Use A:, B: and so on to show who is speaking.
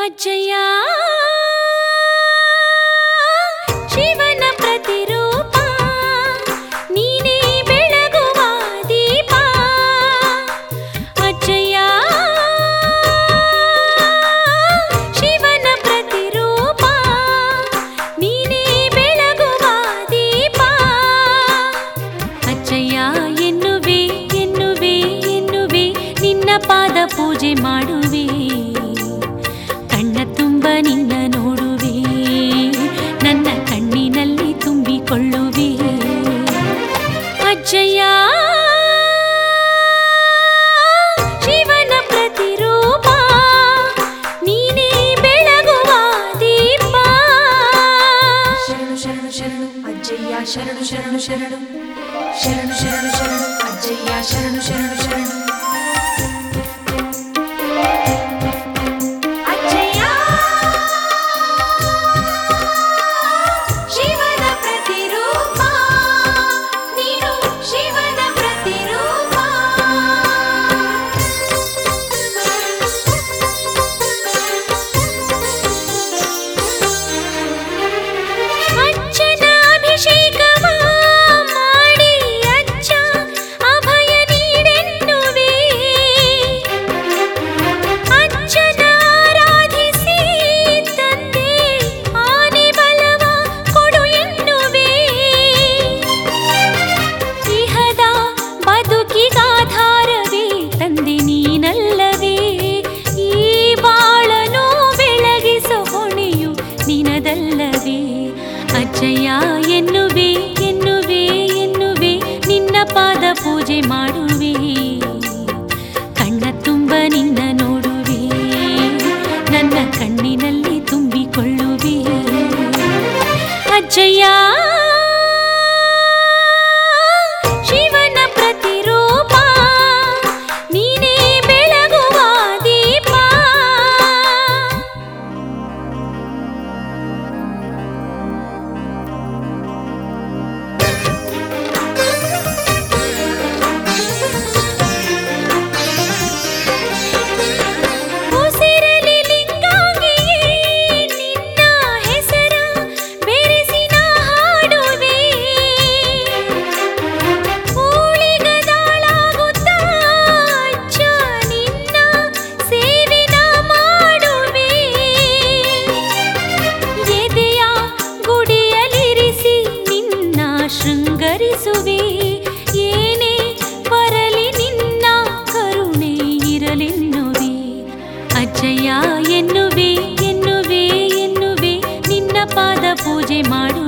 A: ಅಜ್ಜಯ್ಯ ಶಿವನ ಪ್ರತಿರೂಪ ನೀನೇ ಬೆಳಗುವ ದೀಪ ಅಜ್ಜಯ್ಯ ಶಿವನ ಪ್ರತಿರೂಪ ನೀನೇ ಬೆಳಗುವ ದೀಪ ಅಜ್ಜಯ್ಯ ಎನ್ನುವೆ ಎನ್ನುವೆ ಎನ್ನುವೆ ನಿನ್ನ ಪಾದ ಪೂಜೆ ಮಾಡುವೆ ಕಣ್ಣ ತುಂಬ ನಿನ್ನ ನೋಡುವೆ ನನ್ನ ಕಣ್ಣಿನಲ್ಲಿ ತುಂಬಿಕೊಳ್ಳುವೆ ಅಜ್ಜಯ್ಯ ಶಿವನ ಪ್ರತಿರೂಪ ನೀನೇ ಬೆಳಗುವ ದೀಪ
B: ಶರಣು ಶರಣು ಶರಣು ಅಜ್ಜಯ್ಯ ಶರಣು ಶರಣು ಶರಣು ಶರಣು ಶರಣು ಶರಣು ಅಜ್ಜಯ್ಯ ಶರಣು ಶರಣು ಶರಣು ಅಜ್ಜಯ್ಯ ಶಿವನ ಪ್ರತಿರೂಪ ನೀನು ಶಿವನ ಪ್ರತಿರೂಪ
A: ಅಜ್ಜನ ಅಭಿಷೇಕವ ಮಾಡಿ ಅಜ್ಜ ಅಭಯ ನೀಡೆನ್ನುವೆ ಅಜ್ಜನ ಆರಾಧಿಸಿ ತಂದೆ ಆನೆ ಬಲವ ಕೊಡು ಎನ್ನುವೆ ಇಹದ ಬದುಕಿಗಾಧಾರವೇ ತಂದೆ ನೀನಲ್ಲವೇ ಈ ಬಾಳನು ಬೆಳಗಿಸೋ ಹೊಣೆಯು ನಿನದಲ್ಲವೇ ಅಜ್ಜಯ್ಯ ಎನ್ನುವೆ ಎನ್ನುವೆ ಎನ್ನುವೆ ನಿನ್ನ ಪಾದ ಪೂಜೆ ಮಾಡುವೆ ಕಣ್ಣ ತುಂಬ ನಿನ್ನ ನೋಡುವೆ ನನ್ನ ಕಣ್ಣಿನಲ್ಲಿ ತುಂಬಿಕೊಳ್ಳುವೆ ಅಜ್ಜಯ್ಯ ಶಿವನ ಪ್ರತಿರೂಪ ನೀನೇ ಬೆಳಗುವ ದೀಪ ಉಸಿರಲಿ ಲಿಂಗಾಂಗಿಯೇ ನಿನ್ನ ಹೆಸರ ಬೆರೆಸಿ ನಾ ಹಾಡುವೆ ಊಳಿಗದಾಳಾಗುತ್ತಾ ಅಜ್ಜ ನಿನ್ನ ಸೇವೆ ನಾ ಮಾಡುವೆ ಎದೆಯ ಗುಡಿಯಲಿರಿಸಿ ನಿನ್ನ ಶೃಂಗರಿಸುವೆ ಏನೇ ಬರಲಿ ನಿನ್ನ ಕರುಣೆ ಇರಲೆನ್ನುವೆ ಅಜ್ಜಯ್ಯ ಎನ್ನುವೆ ಎನ್ನುವೆ ಎನ್ನುವೆ ನಿನ್ನ ಪಾದ ಪೂಜೆ ಮಾಡು